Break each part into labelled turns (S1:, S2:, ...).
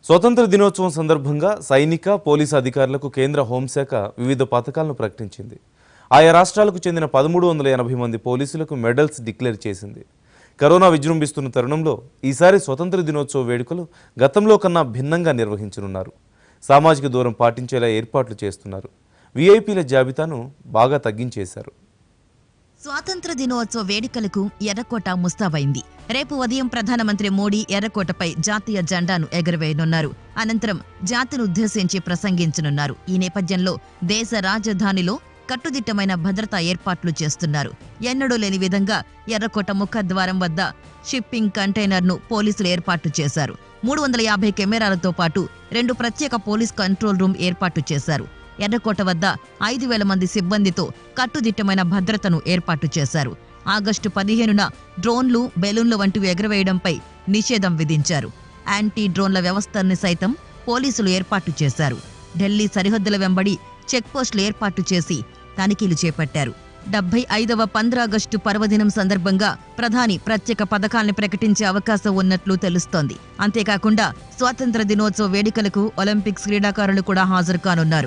S1: స్వతంత్ర దినోత్సవం సందర్భంగా సైనిక పోలీసు అధికారులకు కేంద్ర హోంశాఖ వివిధ పథకాలను ప్రకటించింది ఆయా రాష్ట్రాలకు చెందిన పదమూడు వందల ఎనభై మంది పోలీసులకు మెడల్స్ డిక్లేర్ చేసింది కరోనా విజృంభిస్తున్న తరుణంలో ఈసారి స్వతంత్ర దినోత్సవ వేడుకలు గతంలో కన్నా భిన్నంగా నిర్వహించనున్నారు సామాజిక దూరం పాటించేలా ఏర్పాట్లు చేస్తున్నారు వీఐపీల జాబితాను బాగా తగ్గించేశారు
S2: స్వాతంత్ర దినోత్సవ వేడుకలకు ఎర్రకోట ముస్తాబైంది రేపు ఉదయం ప్రధానమంత్రి మోడీ ఎర్రకోటపై జాతీయ జెండాను ఎగురవేయనున్నారు అనంతరం జాతిని ఉద్దేశించి ప్రసంగించనున్నారు ఈ నేపథ్యంలో దేశ రాజధానిలో కట్టుదిట్టమైన భద్రతా ఏర్పాట్లు చేస్తున్నారు ఎన్నడూ లేని విధంగా ఎర్రకోట ముఖద్వారం వద్ద షిప్పింగ్ కంటైనర్ను పోలీసులు ఏర్పాటు చేశారు మూడు వందల యాభై కెమెరాలతో పాటు రెండు ప్రత్యేక పోలీస్ కంట్రోల్ రూమ్ ఏర్పాటు చేశారు ఎర్రకోట వద్ద ఐదు వేల మంది సిబ్బందితో కట్టుదిట్టమైన భద్రతను ఏర్పాటు చేశారు ఆగస్టు పదిహేనున డ్రోన్లు బెలూన్లు వంటివి ఎగరవేయడంపై నిషేధం విధించారు యాంటీ డ్రోన్ల వ్యవస్థను సైతం పోలీసులు ఏర్పాటు చేశారు ఢిల్లీ సరిహద్దుల వెంబడి చెక్పోస్టులు ఏర్పాటు చేసి తనిఖీలు చేపట్టారు డెబ్బై ఐదవ పంద్రాగస్టు పర్వదినం సందర్భంగా ప్రధాని ప్రత్యేక పథకాల్ని ప్రకటించే అవకాశం ఉన్నట్లు తెలుస్తోంది అంతేకాకుండా స్వాతంత్ర దినోత్సవ వేడుకలకు ఒలింపిక్స్ క్రీడాకారులు కూడా హాజరు కానున్నారు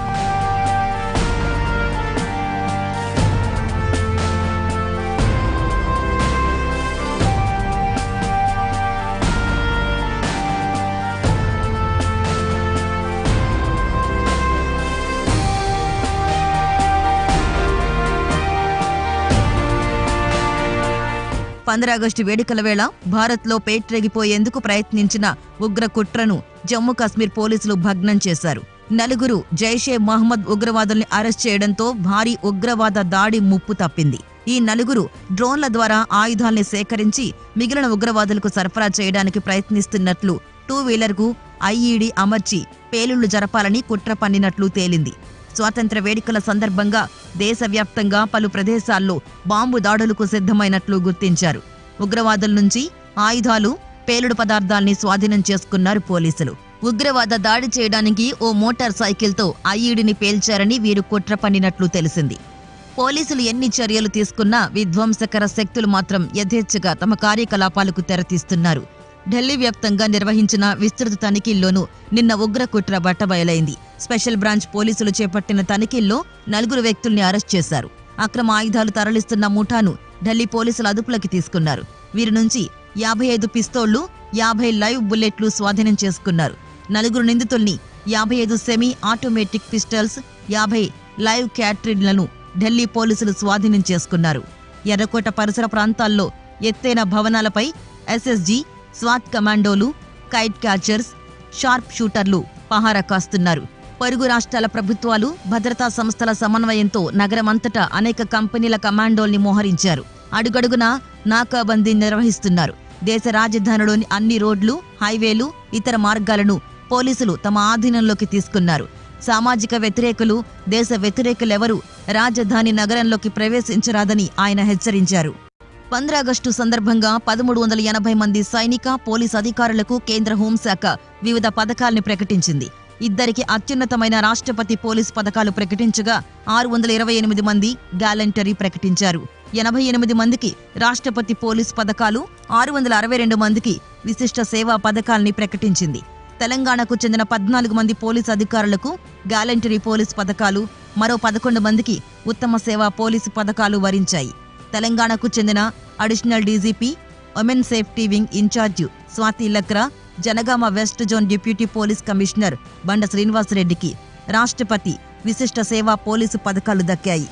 S2: పంద్రాగస్టు వేడుకల వేళ భారత్లో పేట్రేగిపోయేందుకు ప్రయత్నించిన ఉగ్ర కుట్రను జమ్మూ కాశ్మీర్ పోలీసులు భగ్నం చేశారు నలుగురు జైషే మహమ్మద్ ఉగ్రవాదుల్ని అరెస్ట్ చేయడంతో భారీ ఉగ్రవాద దాడి ముప్పు తప్పింది ఈ నలుగురు డ్రోన్ల ద్వారా ఆయుధాల్ని సేకరించి మిగిలిన ఉగ్రవాదులకు సరఫరా చేయడానికి ప్రయత్నిస్తున్నట్లు టూ వీలర్కు ఐఈడీ అమర్చి పేలుళ్లు జరపాలని కుట్ర పన్నినట్లు తేలింది స్వాతంత్ర వేడుకల సందర్భంగా దేశవ్యాప్తంగా పలు ప్రదేశాల్లో బాంబు దాడులకు సిద్ధమైనట్లు గుర్తించారు ఉగ్రవాదుల నుంచి ఆయుధాలు పేలుడు పదార్థాల్ని స్వాధీనం చేసుకున్నారు పోలీసులు ఉగ్రవాద దాడి చేయడానికి ఓ మోటార్ సైకిల్తో ఐఈడిని పేల్చారని వీరు కుట్ర పన్నినట్లు తెలిసింది పోలీసులు ఎన్ని చర్యలు తీసుకున్నా విధ్వంసకర శక్తులు మాత్రం యథేచ్ఛగా తమ కార్యకలాపాలకు తెరతీస్తున్నారు ఢిల్లీ వ్యాప్తంగా నిర్వహించిన విస్తృత తనిఖీల్లోనూ నిన్న ఉగ్ర కుట్ర బట్టబయలైంది స్పెషల్ బ్రాంచ్ పోలీసులు చేపట్టిన తనిఖీల్లో నలుగురు వ్యక్తుల్ని అరెస్ట్ చేశారు అక్రమ ఆయుధాలు తరలిస్తున్న ముఠాను ఢిల్లీ పోలీసులు అదుపులోకి తీసుకున్నారు వీరి నుంచి యాభై ఐదు పిస్తోళ్లు యాభై లైవ్ బుల్లెట్లు స్వాధీనం చేసుకున్నారు నలుగురు నిందితుల్ని యాభై ఐదు సెమీ ఆటోమేటిక్ పిస్టల్స్ యాభై లైవ్ క్యాట్రిడ్లను ఢిల్లీ పోలీసులు స్వాధీనం చేసుకున్నారు ఎర్రకోట పరిసర ప్రాంతాల్లో ఎత్తైన భవనాలపై ఎస్ఎస్జీ స్వాట్ కమాండోలు కైట్ క్యాచర్స్ షార్ప్ షూటర్లు పహారా కాస్తున్నారు పొరుగు రాష్ట్రాల ప్రభుత్వాలు భద్రతా సంస్థల సమన్వయంతో నగరమంతటా అనేక కంపెనీల కమాండోల్ని మోహరించారు అడుగడుగునా నాకాబందీ నిర్వహిస్తున్నారు దేశ రాజధానిలోని అన్ని రోడ్లు హైవేలు ఇతర మార్గాలను పోలీసులు తమ ఆధీనంలోకి తీసుకున్నారు సామాజిక వ్యతిరేకులు దేశ వ్యతిరేకులెవరూ రాజధాని నగరంలోకి ప్రవేశించరాదని ఆయన హెచ్చరించారు పంద్రాగస్టు సందర్భంగా పదమూడు వందల ఎనభై మంది సైనిక పోలీస్ అధికారులకు కేంద్ర హోంశాఖ వివిధ పథకాల్ని ప్రకటించింది ఇద్దరికి అత్యున్నతమైన రాష్ట్రపతి పోలీస్ పథకాలు ప్రకటించగా ఆరు వందల ఇరవై ఎనిమిది మంది గ్యాలంటరీ ప్రకటించారు ఎనభై ఎనిమిది మందికి రాష్ట్రపతి పోలీస్ పథకాలు ఆరు వందల అరవై రెండు మందికి విశిష్ట సేవా పథకాల్ని ప్రకటించింది తెలంగాణకు చెందిన పద్నాలుగు మంది పోలీస్ అధికారులకు గ్యాలంటరీ పోలీస్ పథకాలు మరో పదకొండు మందికి ఉత్తమ సేవా పోలీసు పథకాలు వరించాయి తెలంగాణకు చెందిన additional DGP women safety wing in-charge Swati Lakra Jangaon west zone deputy police commissioner Banda శ్రీనివాసరెడ్డికి రాష్ట్రపతి విశిష్ట సేవా పోలీసు పథకాలు దక్కాయి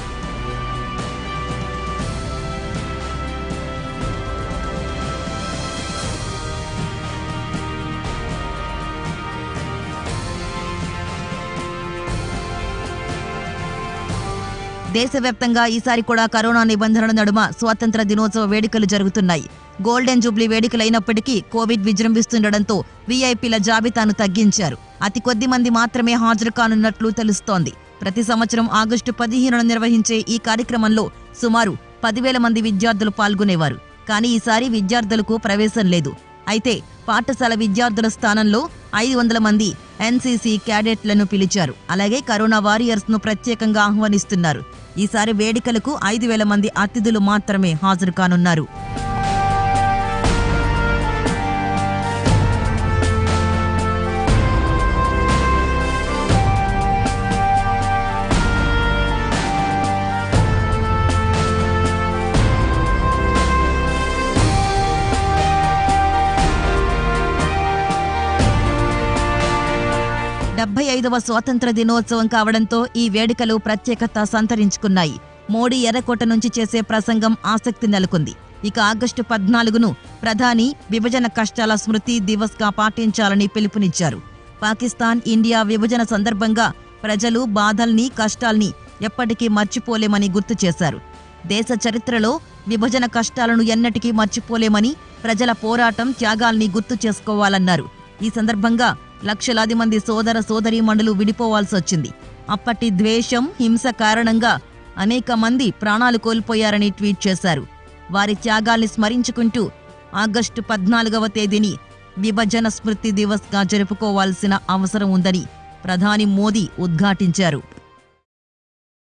S2: దేశవ్యాప్తంగా ఈసారి కూడా కరోనా నిబంధనల నడుమ స్వాతంత్ర దినోత్సవ వేడుకలు జరుగుతున్నాయి గోల్డెన్ జూబ్లీ వేడుకలైనప్పటికీ కోవిడ్ విజృంభిస్తుండటంతో వీఐపీల జాబితాను తగ్గించారు అతి కొద్ది మంది మాత్రమే హాజరు కానున్నట్లు తెలుస్తోంది ప్రతి సంవత్సరం ఆగస్టు పదిహేనున నిర్వహించే ఈ కార్యక్రమంలో సుమారు పదివేల మంది విద్యార్థులు పాల్గొనేవారు కానీ ఈసారి విద్యార్థులకు ప్రవేశం లేదు అయితే పాఠశాల విద్యార్థుల స్థానంలో ఐదు వందల మంది ఎన్సీసీ క్యాడెట్లను పిలిచారు అలాగే కరోనా వారియర్స్ ను ప్రత్యేకంగా ఆహ్వానిస్తున్నారు ఈసారి వేడుకలకు ఐదు వేల మంది అతిథులు మాత్రమే హాజరు కానున్నారు డెబ్బై ఐదవ స్వాతంత్ర దినోత్సవం కావడంతో ఈ వేడుకలు ప్రత్యేకత సంతరించుకున్నాయి మోడీ ఎర్రకోట నుంచి చేసే ప్రసంగం ఆసక్తి నెలకొంది ఇక ఆగస్టు పద్నాలుగును ప్రధాని విభజన కష్టాల స్మృతి దివస్గా పాటించాలని పిలుపునిచ్చారు పాకిస్తాన్ ఇండియా విభజన సందర్భంగా ప్రజలు బాధల్ని కష్టాల్ని ఎప్పటికీ మర్చిపోలేమని గుర్తు చేశారు దేశ చరిత్రలో విభజన కష్టాలను ఎన్నటికీ మర్చిపోలేమని ప్రజల పోరాటం త్యాగాల్ని గుర్తు చేసుకోవాలన్నారు ఈ సందర్భంగా లక్షలాది మంది సోదర సోదరీమణులు విడిపోవాల్సి వచ్చింది అప్పటి ద్వేషం హింస కారణంగా అనేక మంది ప్రాణాలు కోల్పోయారని ట్వీట్ చేశారు వారి త్యాగాల్ని స్మరించుకుంటూ ఆగస్టు పద్నాలుగవ తేదీని విభజన స్మృతి దివస్గా జరుపుకోవాల్సిన అవసరం ఉందని ప్రధాని మోదీ ఉద్ఘాటించారు